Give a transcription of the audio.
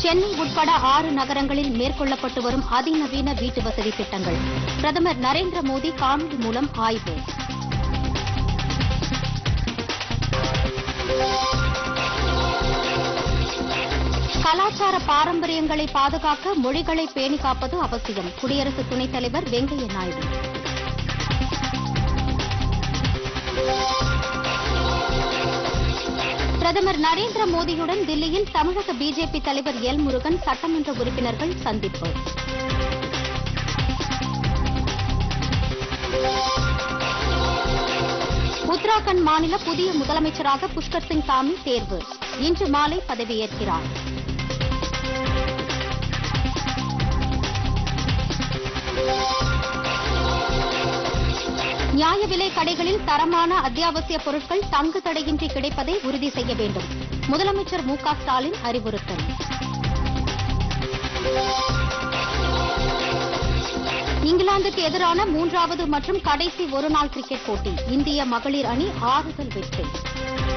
சென்னை உட்பட ஆறு நகரங்களில் மேற்கொள்ளப்பட்டு வரும் அதிநவீன வீட்டு வசதி திட்டங்கள் பிரதமர் நரேந்திர மோடி காணொலி மூலம் ஆய்வு கலாச்சார பாரம்பரியங்களை பாதுகாக்க மொழிகளை பேணி காப்பது அவசியம் குடியரசு துணைத் தலைவர் வெங்கையா நாயுடு பிரதமர் நரேந்திர மோடியுடன் தில்லியில் தமிழக பிஜேபி தலைவர் எல் முருகன் சட்டமன்ற உறுப்பினர்கள் சந்திப்பு உத்தராகண்ட் மாநில புதிய முதலமைச்சராக புஷ்கர் சிங் தாமி தேர்வு இன்று மாலை பதவியேற்கிறார் நியாய விலை கடைகளில் தரமான அத்தியாவசிய பொருட்கள் தங்கு தடையின்றி கிடைப்பதை உறுதி செய்ய வேண்டும் முதலமைச்சர் மு க ஸ்டாலின் அறிவுறுத்தல் இங்கிலாந்துக்கு எதிரான மூன்றாவது மற்றும் கடைசி ஒருநாள் கிரிக்கெட் போட்டி இந்திய மகளிர் அணி ஆறுதல் வெற்றி